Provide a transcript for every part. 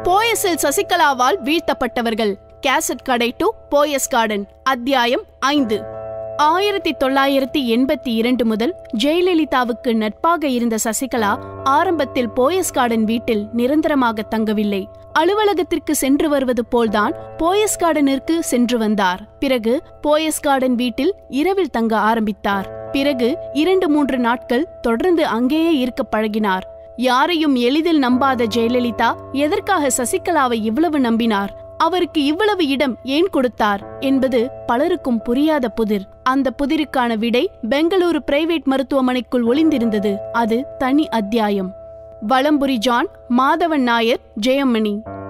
போயஸில் சசிகலாவால் வீழ்த்தப்பட்டவர்கள் கேசட் கடை டு போயஸ் கார்டன் அத்தியாயம் ஐந்து ஆயிரத்தி தொள்ளாயிரத்தி எண்பத்தி இரண்டு முதல் ஜெயலலிதாவுக்கு நட்பாக இருந்த சசிகலா ஆரம்பத்தில் போயஸ் கார்டன் வீட்டில் நிரந்தரமாக தங்கவில்லை அலுவலகத்திற்கு சென்று வருவது போல்தான் போயஸ் கார்டனிற்கு சென்று வந்தார் பிறகு போயஸ் கார்டன் வீட்டில் இரவில் தங்க ஆரம்பித்தார் பிறகு இரண்டு மூன்று நாட்கள் தொடர்ந்து அங்கேயே இருக்க பழகினார் யாரையும் எளிதில் நம்பாத ஜெயலலிதா எதற்காக சசிகலாவை இவ்வளவு நம்பினார் அவருக்கு இவ்வளவு இடம் ஏன் கொடுத்தார் என்பது பலருக்கும் புரியாத புதிர் அந்த புதிருக்கான விடை பெங்களூரு பிரைவேட் மருத்துவமனைக்குள் ஒளிந்திருந்தது அது தனி அத்தியாயம் வளம்புரி ஜான் மாதவன் நாயர் ஜெயமணி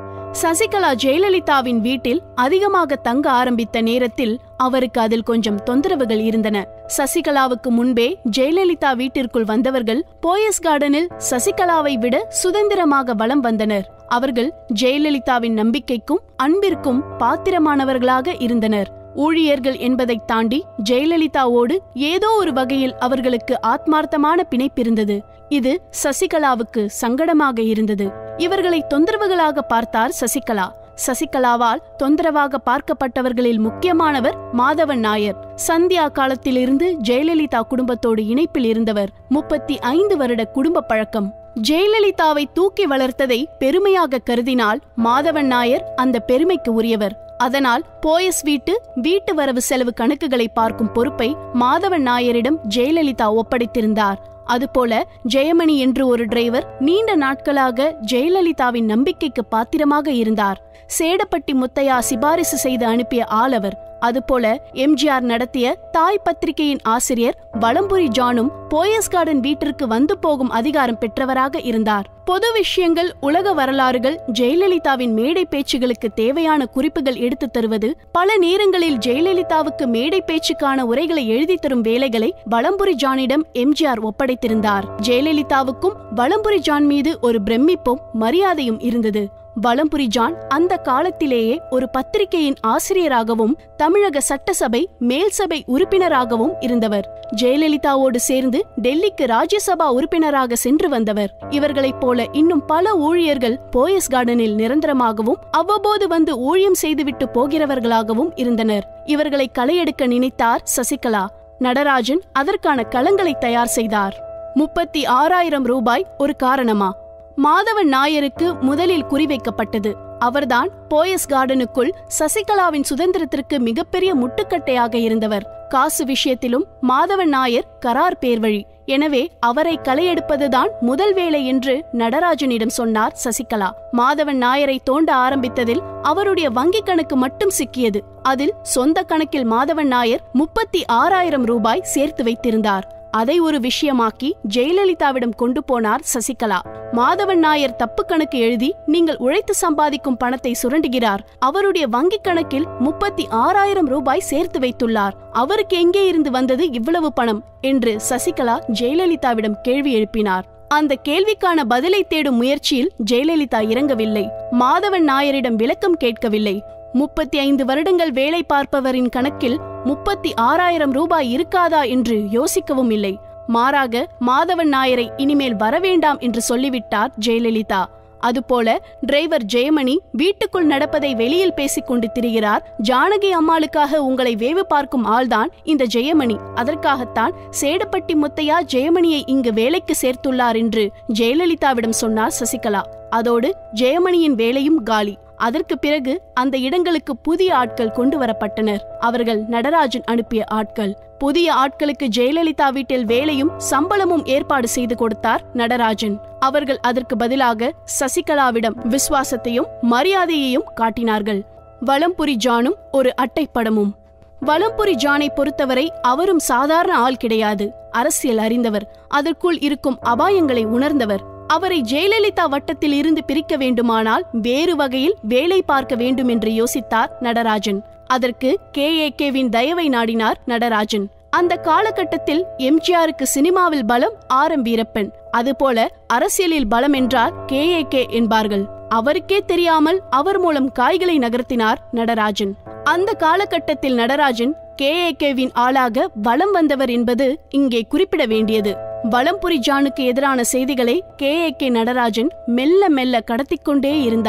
சசிகலா ஜெயலலிதாவின் வீட்டில் அதிகமாக தங்க ஆரம்பித்த நேரத்தில் அவருக்கு அதில் கொஞ்சம் தொந்தரவுகள் இருந்தன சசிகலாவுக்கு முன்பே ஜெயலலிதா வீட்டிற்குள் வந்தவர்கள் போயஸ் கார்டனில் சசிகலாவை விட சுதந்திரமாக வலம் வந்தனர் அவர்கள் ஜெயலலிதாவின் நம்பிக்கைக்கும் அன்பிற்கும் பாத்திரமானவர்களாக இருந்தனர் ஊழியர்கள் என்பதைத் தாண்டி ஜெயலலிதாவோடு ஏதோ ஒரு வகையில் அவர்களுக்கு ஆத்மார்த்தமான பிணைப்பிருந்தது இது சசிகலாவுக்கு சங்கடமாக இருந்தது இவர்களை தொந்தரவுகளாக பார்த்தார் சசிகலா சசிகலாவால் தொந்தரவாக பார்க்கப்பட்டவர்களில் முக்கியமானவர் மாதவன் நாயர் சந்தியா காலத்திலிருந்து ஜெயலலிதா குடும்பத்தோடு இணைப்பில் இருந்தவர் முப்பத்தி ஐந்து வருட குடும்ப பழக்கம் ஜெயலலிதாவை தூக்கி வளர்த்ததை பெருமையாக கருதினால் மாதவன் நாயர் அந்த பெருமைக்கு உரியவர் அதனால் போயஸ் வீட்டு வீட்டு வரவு செலவு கணக்குகளை பார்க்கும் பொறுப்பை மாதவன் நாயரிடம் ஜெயலலிதா ஒப்படைத்திருந்தார் அதுபோல ஜெயமணி என்று ஒரு டிரைவர் நீண்ட நாட்களாக ஜெயலலிதாவின் நம்பிக்கைக்கு பாத்திரமாக இருந்தார் சேடப்பட்டி முத்தையா சிபாரிசு செய்து அனுப்பிய ஆள் அவர் அதுபோல எம்ஜிஆர் நடத்திய தாய் பத்திரிகையின் ஆசிரியர் வளம்புரி ஜானும் போயஸ் கார்டன் வீட்டிற்கு வந்து போகும் அதிகாரம் பெற்றவராக இருந்தார் பொது விஷயங்கள் உலக வரலாறுகள் ஜெயலலிதாவின் மேடை பேச்சுகளுக்கு தேவையான குறிப்புகள் எடுத்துத் தருவது பல நேரங்களில் ஜெயலலிதாவுக்கு மேடை பேச்சுக்கான உரைகளை எழுதி தரும் வேலைகளை வளம்புரி ஜானிடம் எம்ஜிஆர் ஒப்படைத்திருந்தார் ஜெயலலிதாவுக்கும் வளம்புரி ஜான் மீது ஒரு பிரமிப்பும் மரியாதையும் இருந்தது வலம்புரி ஜான் அந்த காலத்திலேயே ஒரு பத்திரிகையின் ஆசிரியராகவும் தமிழக சட்டசபை மேல் சபை உறுப்பினராகவும் இருந்தவர் ஜெயலலிதாவோடு சேர்ந்து டெல்லிக்கு ராஜ்யசபா உறுப்பினராக சென்று வந்தவர் இவர்களைப் போல இன்னும் பல ஊழியர்கள் போயஸ் கார்டனில் நிரந்தரமாகவும் அவ்வப்போது வந்து ஊழியம் செய்துவிட்டு போகிறவர்களாகவும் இருந்தனர் இவர்களை களையெடுக்க நினைத்தார் சசிகலா நடராஜன் அதற்கான களங்களை தயார் செய்தார் முப்பத்தி ஆறாயிரம் ரூபாய் ஒரு காரணமா மாதவன் நாயருக்கு முதலில் குறிவைக்கப்பட்டது அவர்தான் போயஸ் கார்டனுக்குள் சசிகலாவின் சுதந்திரத்திற்கு மிகப்பெரிய முட்டுக்கட்டையாக இருந்தவர் காசு விஷயத்திலும் மாதவன் நாயர் கரார் பேர்வழி எனவே அவரை களையெடுப்பதுதான் முதல் வேலை என்று நடராஜனிடம் சொன்னார் சசிகலா மாதவன் நாயரை தோண்ட ஆரம்பித்ததில் அவருடைய வங்கிக் கணக்கு மட்டும் சிக்கியது அதில் சொந்த கணக்கில் மாதவன் நாயர் முப்பத்தி ஆறாயிரம் ரூபாய் சேர்த்து வைத்திருந்தார் அதை ஒரு விஷயமாக்கி ஜெயலலிதாவிடம் கொண்டு போனார் சசிகலா மாதவன் நாயர் தப்பு கணக்கு எழுதி நீங்கள் உழைத்து சம்பாதிக்கும் பணத்தை சுரண்டுகிறார் அவருடைய வங்கிக் கணக்கில் முப்பத்தி ஆறாயிரம் ரூபாய் சேர்த்து வைத்துள்ளார் அவருக்கு எங்கே இருந்து வந்தது இவ்வளவு பணம் என்று சசிகலா ஜெயலலிதாவிடம் கேள்வி எழுப்பினார் அந்த கேள்விக்கான பதிலை தேடும் முயற்சியில் ஜெயலலிதா இறங்கவில்லை மாதவன் நாயரிடம் விளக்கம் கேட்கவில்லை முப்பத்தி ஐந்து வருடங்கள் வேலை பார்ப்பவரின் கணக்கில் முப்பத்தி ஆறாயிரம் ரூபாய் இருக்காதா என்று யோசிக்கவும் இல்லை மாறாக மாதவன் நாயரை இனிமேல் வரவேண்டாம் என்று சொல்லிவிட்டார் ஜெயலலிதா அதுபோல டிரைவர் ஜெயமணி வீட்டுக்குள் நடப்பதை வெளியில் பேசிக் கொண்டு திரிகிறார் ஜானகி அம்மாளுக்காக உங்களை வேவு பார்க்கும் ஆள்தான் இந்த ஜெயமணி அதற்காகத்தான் சேடப்பட்டி முத்தையா ஜெயமணியை இங்கு வேலைக்கு சேர்த்துள்ளார் என்று ஜெயலலிதாவிடம் சொன்னார் சசிகலா அதோடு ஜெயமணியின் வேலையும் காலி அதற்கு பிறகு அந்த இடங்களுக்கு புதிய ஆட்கள் கொண்டு வரப்பட்டனர் அவர்கள் நடராஜன் அனுப்பிய ஆட்கள் புதிய ஆட்களுக்கு ஜெயலலிதா வீட்டில் வேலையும் சம்பளமும் ஏற்பாடு செய்து கொடுத்தார் நடராஜன் அவர்கள் அதற்கு பதிலாக சசிகலாவிடம் விசுவாசத்தையும் மரியாதையையும் காட்டினார்கள் வலம்புரி ஜானும் ஒரு அட்டைப்படமும் வலம்புரி ஜானை பொறுத்தவரை அவரும் சாதாரண ஆள் கிடையாது அரசியல் அறிந்தவர் அதற்குள் இருக்கும் அபாயங்களை உணர்ந்தவர் அவரை ஜெயலலிதா வட்டத்தில் இருந்து பிரிக்க வேண்டுமானால் வேறு வகையில் வேலை பார்க்க வேண்டும் என்று யோசித்தார் நடராஜன் அதற்கு கே ஏ கேவின் தயவை நாடினார் நடராஜன் அந்த காலகட்டத்தில் எம்ஜிஆருக்கு சினிமாவில் பலம் ஆர் எம் வீரப்பன் அதுபோல அரசியலில் பலம் என்றால் கே ஏ கே என்பார்கள் அவருக்கே தெரியாமல் அவர் மூலம் காய்களை நகர்த்தினார் நடராஜன் அந்த காலகட்டத்தில் நடராஜன் கே ஏ கேவின் ஆளாக வலம் வந்தவர் என்பது இங்கே குறிப்பிட வேண்டியது வலம்புரி ஜானுக்கு எதிரான செய்திகளை கே ஏ கே நடராஜன் மெல்ல மெல்ல கடத்திக்கொண்டே இருந்தார்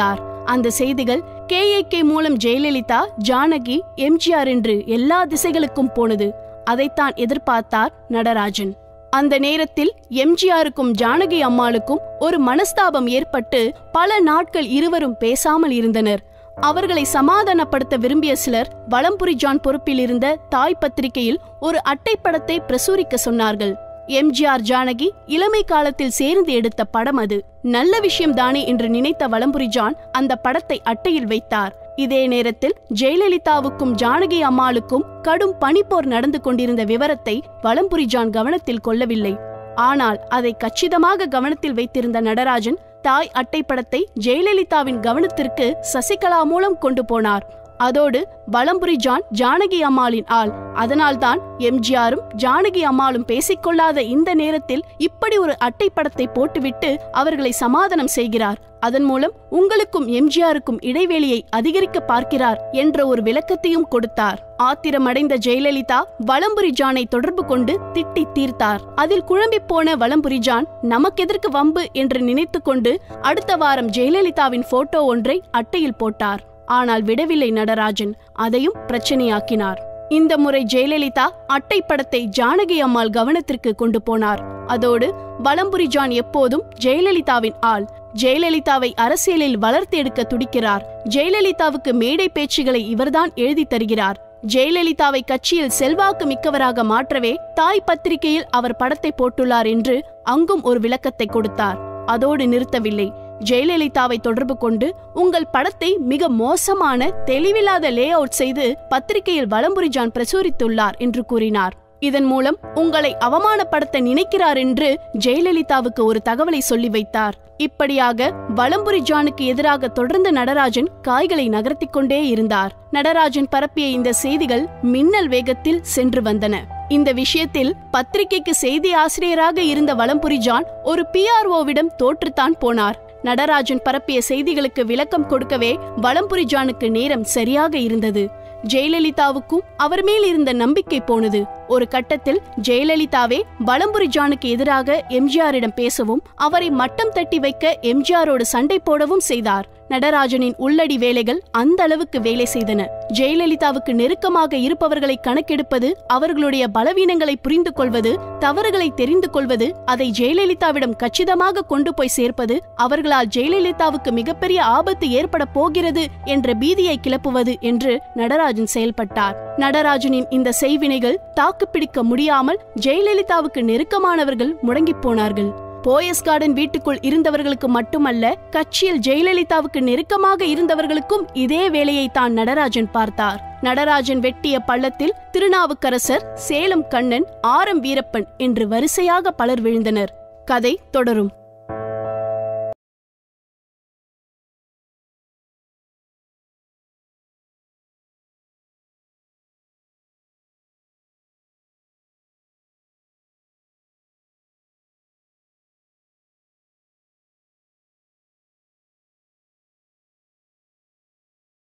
அந்த செய்திகள் கே மூலம் ஜெயலலிதா ஜானகி எம்ஜிஆர் என்று எல்லா திசைகளுக்கும் போனது அதைத்தான் எதிர்பார்த்தார் நடராஜன் அந்த நேரத்தில் எம்ஜிஆருக்கும் ஜானகி அம்மாளுக்கும் ஒரு மனஸ்தாபம் ஏற்பட்டு பல நாட்கள் இருவரும் பேசாமல் இருந்தனர் அவர்களை சமாதானப்படுத்த விரும்பிய சிலர் வலம்புரி ஜான் பொறுப்பில் இருந்த தாய் பத்திரிகையில் ஒரு அட்டைப்படத்தை பிரசுரிக்க சொன்னார்கள் எம்ஜிஆர் ஜானகி இளமை காலத்தில் சேர்ந்து எடுத்த படம் அது நல்ல விஷயம் தானே என்று நினைத்த வலம்புரி ஜான் அந்த படத்தை அட்டையில் வைத்தார் இதே நேரத்தில் ஜெயலலிதாவுக்கும் ஜானகி அம்மாளுக்கும் கடும் பனிப்போர் நடந்து கொண்டிருந்த விவரத்தை வலம்புரி ஜான் கவனத்தில் கொள்ளவில்லை ஆனால் அதை கச்சிதமாக கவனத்தில் வைத்திருந்த நடராஜன் தாய் அட்டைப்படத்தை ஜெயலலிதாவின் கவனத்திற்கு சசிகலா மூலம் கொண்டு போனார் அதோடு வலம்புரி ஜான் ஜானகி அம்மாளின் ஆள் அதனால்தான் எம்ஜிஆரும் ஜானகி அம்மாளும் பேசிக்கொள்ளாத இந்த நேரத்தில் இப்படி ஒரு அட்டைப்படத்தை போட்டுவிட்டு அவர்களை சமாதானம் செய்கிறார் அதன் மூலம் உங்களுக்கும் எம்ஜிஆருக்கும் இடைவெளியை அதிகரிக்க பார்க்கிறார் என்ற ஒரு விளக்கத்தையும் கொடுத்தார் ஆத்திரமடைந்த ஜெயலலிதா வலம்புரி ஜானை தொடர்பு கொண்டு திட்டி தீர்த்தார் அதில் குழம்பி போன வலம்புரி ஜான் நமக்கெதற்கு வம்பு என்று நினைத்து கொண்டு அடுத்த வாரம் ஜெயலலிதாவின் போட்டோ ஒன்றை அட்டையில் போட்டார் ஆனால் விடவில்லை நடராஜன் அதையும் பிரச்சனையாக்கினார் இந்த முறை ஜெயலலிதா அட்டைப்படத்தை ஜானகி அம்மாள் கவனத்திற்கு கொண்டு போனார் அதோடு வலம்புரி ஜான் எப்போதும் ஜெயலலிதாவின் ஆள் ஜெயலலிதாவை அரசியலில் வளர்த்து எடுக்க துடிக்கிறார் ஜெயலலிதாவுக்கு மேடை பேச்சுகளை இவர்தான் எழுதி தருகிறார் ஜெயலலிதாவை கட்சியில் செல்வாக்கு மிக்கவராக மாற்றவே தாய் பத்திரிகையில் அவர் படத்தை போட்டுள்ளார் என்று அங்கும் ஒரு விளக்கத்தை கொடுத்தார் அதோடு நிறுத்தவில்லை ஜெயலலிதாவை தொடர்பு கொண்டு உங்கள் படத்தை மிக மோசமான தெளிவில்லாத லே அவுட் செய்து பத்திரிகையில் வலம்புரி ஜான் பிரசுரித்துள்ளார் என்று கூறினார் இதன் மூலம் உங்களை அவமானப்படுத்த நினைக்கிறார் என்று ஜெயலலிதாவுக்கு ஒரு தகவலை சொல்லி வைத்தார் இப்படியாக வலம்புரி ஜானுக்கு எதிராக தொடர்ந்து நடராஜன் காய்களை நகர்த்திக் கொண்டே இருந்தார் நடராஜன் பரப்பிய இந்த செய்திகள் மின்னல் வேகத்தில் சென்று வந்தன இந்த விஷயத்தில் பத்திரிகைக்கு செய்தி ஆசிரியராக இருந்த வலம்புரி ஜான் ஒரு பிஆர்ஓவிடம் தோற்றுத்தான் போனார் நடராஜன் பரப்பிய செய்திகளுக்கு விளக்கம் கொடுக்கவே வலம்புரி ஜானுக்கு நேரம் சரியாக இருந்தது ஜெயலலிதாவுக்கும் அவர் மேல் இருந்த நம்பிக்கை போனது ஒரு கட்டத்தில் ஜெயலலிதாவே வலம்புரி ஜானுக்கு எதிராக எம்ஜிஆரிடம் பேசவும் அவரை மட்டம் தட்டி வைக்க எம்ஜிஆரோடு சண்டை போடவும் செய்தார் நடராஜனின் உள்ளடி வேலைகள் அந்த அளவுக்கு வேலை செய்தன ஜெயலலிதாவுக்கு நெருக்கமாக இருப்பவர்களை கணக்கெடுப்பது அவர்களுடைய பலவீனங்களை புரிந்து கொள்வது தவறுகளை தெரிந்து கொள்வது அதை ஜெயலலிதாவிடம் கச்சிதமாக கொண்டு போய் சேர்ப்பது அவர்களால் ஜெயலலிதாவுக்கு மிகப்பெரிய ஆபத்து ஏற்பட போகிறது என்ற பீதியை கிளப்புவது என்று நடராஜன் செயல்பட்டார் நடராஜனின் இந்த செய்வினைகள் தாக்குப்பிடிக்க முடியாமல் ஜெயலலிதாவுக்கு நெருக்கமானவர்கள் முடங்கிப் போனார்கள் போயஸ் கார்டன் வீட்டுக்குள் இருந்தவர்களுக்கு மட்டுமல்ல கட்சியில் ஜெயலலிதாவுக்கு நெருக்கமாக இருந்தவர்களுக்கும் இதே வேலையை தான் நடராஜன் பார்த்தார் நடராஜன் வெட்டிய பள்ளத்தில் திருநாவுக்கரசர் சேலம் கண்ணன் ஆரம் வீரப்பன் என்று வரிசையாக பலர் விழுந்தனர் கதை தொடரும்